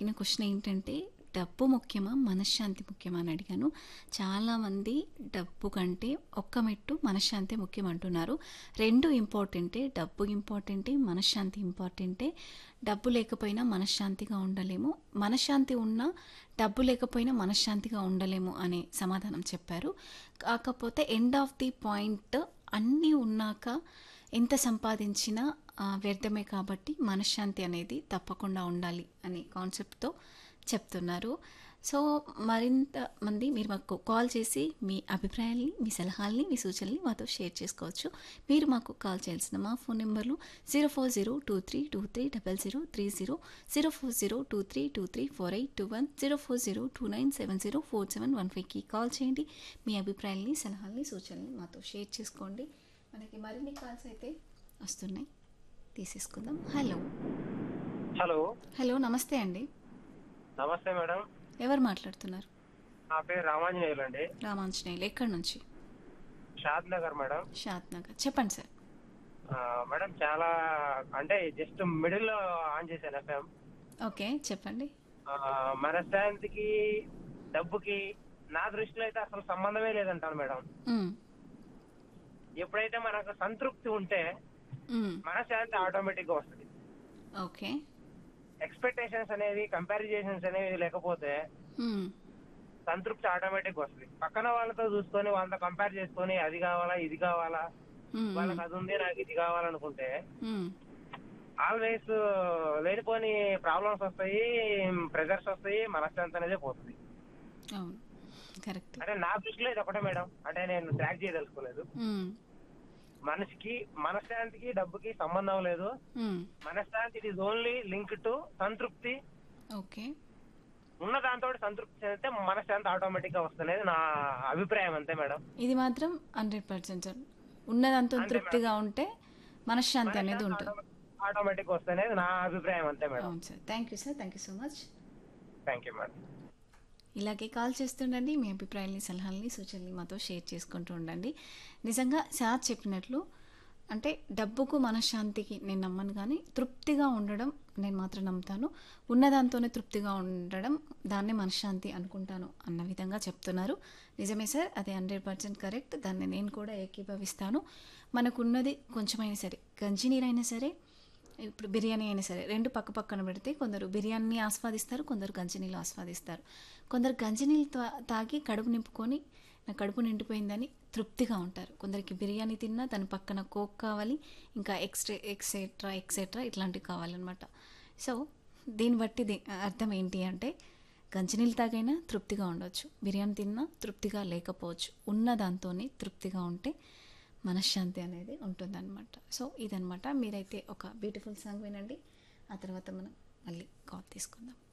అడిగిన క్వశ్చన్ ఏంటంటే డబ్బు ముఖ్యమా మనశ్శాంతి ముఖ్యమా అని అడిగాను చాలామంది డబ్బు కంటే ఒక్క మెట్టు మనశ్శాంతి ముఖ్యం అంటున్నారు రెండు ఇంపార్టెంటే డబ్బు ఇంపార్టెంటే మనశ్శాంతి ఇంపార్టెంటే డబ్బు లేకపోయినా మనశ్శాంతిగా ఉండలేము మనశ్శాంతి ఉన్నా డబ్బు లేకపోయినా మనశ్శాంతిగా ఉండలేము అనే సమాధానం చెప్పారు కాకపోతే ఎండ్ ఆఫ్ ది పాయింట్ అన్నీ ఉన్నాక ఎంత సంపాదించినా ఆ, వ్యర్థమే కాబట్టి మనశ్శాంతి అనేది తప్పకుండా ఉండాలి అనే కాన్సెప్ట్తో చెప్తున్నారు సో మరింత మంది మీరు మాకు కాల్ చేసి మీ అభిప్రాయాల్ని మీ సలహాల్ని మీ సూచనల్ని మాతో షేర్ చేసుకోవచ్చు మీరు మాకు కాల్ చేయాల్సిన మా ఫోన్ నెంబర్లు zero four zero two three two three double zero three zero zero four zero two three two three four eight two one zero four zero two nine seven zero four seven one ఫైవ్కి call చేయండి మీ అభిప్రాయాల్ని సలహాల్ని సూచనల్ని మాతో share చేసుకోండి మనకి మరిన్ని calls అయితే వస్తున్నాయి తీసేసుకుందాం హలో హలో హలో నమస్తే అండి నమస్తే మేడం ఎవరు మాట్లాడుతున్నారు నా పేరు రామాంజనేయులు అండి రామాంజనేయులు ఎక్కడి నుంచి Shadnagar madam Shadnagar చెప్పండి సార్ ఆ, మేడం చాలా అంటే జస్ట్ మిడిల్ లో ఆన్ చేశాను ఎఫ్ఎం ఓకే చెప్పండి మనశ్శాంతికి డబ్బుకి నా దృష్టిలో అయితే అసలు సంబంధమే లేదంటాను మేడం మ్మ్. ఎప్పుడైతే మనకు సంతృప్తి ఉంటే మ్మ్. మనశ్శాంతి ఆటోమేటిక్ గా వస్తుంది ఓకే ఎక్స్పెక్టేషన్స్ అనేవి కంపారిజేషన్స్ అనేవి లేకపోతే మ్మ్. సంతృప్తి ఆటోమేటిక్ వస్తుంది పక్కన వాళ్ళతో చూసుకొని వాళ్ళతో కంపేర్ చేసుకొని అది కావాలా ఇది కావాలా మ్మ్. వాళ్ళకి అది ఉంది నాకు ఇది కావాలనుకుంటే మ్మ్. ఆల్వేస్ లేనిపోని ప్రాబ్లమ్స్ వస్తాయి ప్రెజర్స్ వస్తాయి మనశ్శాంతి అనేది పోతుంది అవును కరెక్ట్ అంటే నా దృష్టిలో ఇది ఒకటే మేడం అంటే నేను ట్రాక్ చేయదలుచుకోలేదు మ్మ్. మనిషికి మనశ్శాంతికి డబ్బుకి సంబంధం లేదు మ్మ్. మనశ్శాంతి it is only link to సంతృప్తి ఓకే ఉన్న దాంతో సంతృప్తి చెందితే మనశ్శాంతి ఆటోమేటిక్ గా వస్తుంది నా అభిప్రాయం అంతే మేడం ఇది మాత్రం హండ్రెడ్ పర్సెంట్ సార్ ఉన్నదంతా తృప్తిగా ఉంటే మనశ్శాంతి అనేది ఉంటుంది ఆటోమేటిక్ వస్తుంది నా అభిప్రాయం అంతే మేడం అవును sir thank you sir thank you so much thank you madam ఇలాగే కాల్ చేస్తుండండి మీ అభిప్రాయాల్ని సలహాలని సూచనల్ని మాతో షేర్ చేసుకుంటూ ఉండండి నిజంగా సార్ చెప్పినట్లు అంటే డబ్బుకు మనశ్శాంతికి నేను నమ్మను కానీ తృప్తిగా ఉండడం నేను మాత్రం నమ్ముతాను ఉన్నదాంతోనే తృప్తిగా ఉండడం దాన్నే మనశ్శాంతి అనుకుంటాను అన్న విధంగా చెప్తున్నారు నిజమే సార్ అది హండ్రెడ్ పర్సెంట్ కరెక్ట్ దాన్ని నేను కూడా ఏకీభవిస్తాను మనకున్నది కొంచెమైనా సరే గంజి నీరైనా సరే ఇప్పుడు బిర్యానీ అయినా సరే రెండు పక్క పక్కన పెడితే కొందరు బిర్యానీ ఆస్వాదిస్తారు కొందరు గంజినీళ్ళు ఆస్వాదిస్తారు కొందరు గంజినీళ్ళు తా- తాగి కడుపు నింపుకొని నా కడుపు నిండిపోయిందని తృప్తిగా ఉంటారు కొందరికి బిర్యానీ తిన్నా దాని పక్కన కోక్ కావాలి ఇంకా ఎక్స్ట్రా ఎక్సెట్రా ఎక్సెట్రా ఇట్లాంటివి కావాలన్నమాట సో దీన్ని బట్టి ది- అర్థం ఏంటి అంటే గంజినీళ్ళు తాగైనా తృప్తిగా ఉండొచ్చు బిర్యానీ తిన్నా తృప్తిగా లేకపోవచ్చు ఉన్న దాంతోనే తృప్తిగా ఉంటే మనశ్శాంతి అనేది ఉంటుందన్నమాట సో ఇదనమాట మీరైతే ఒక బ్యూటిఫుల్ సాంగ్ వినండి ఆ తర్వాత మనం మళ్ళీ కాల్ తీసుకుందాం